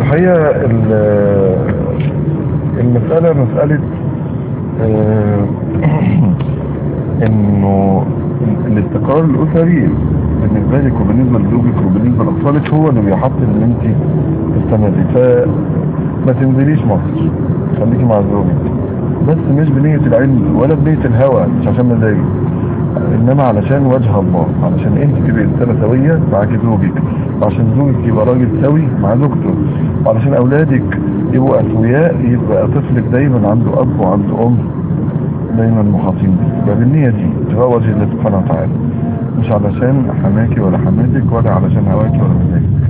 الحقيقة المسألة مسألة آه، انه الاستقرار الاسري بالنسبة لك وبالنسبة لزوجك وبالنسبة لاطفالك هو اللي بيحط ان انت تستمري فما تنزليش مصر خليكي مع زوجك بس مش بنية العلم ولا بنية الهوى مش عشان مزاجك انما علشان وجه الله علشان انت تبقى انسانه سويه معاك زوجك وعشان زوجك يبقى راجل سوي مع زوجته وعلشان اولادك يبقوا اسوياء يبقى طفلك دايما عنده اب وعنده ام دايما محاطين بيه بالنية دي تبقى وجه الله سبحانه وتعالى مش علشان حماكي ولا حماتك ولا علشان هواكي ولا مزاجك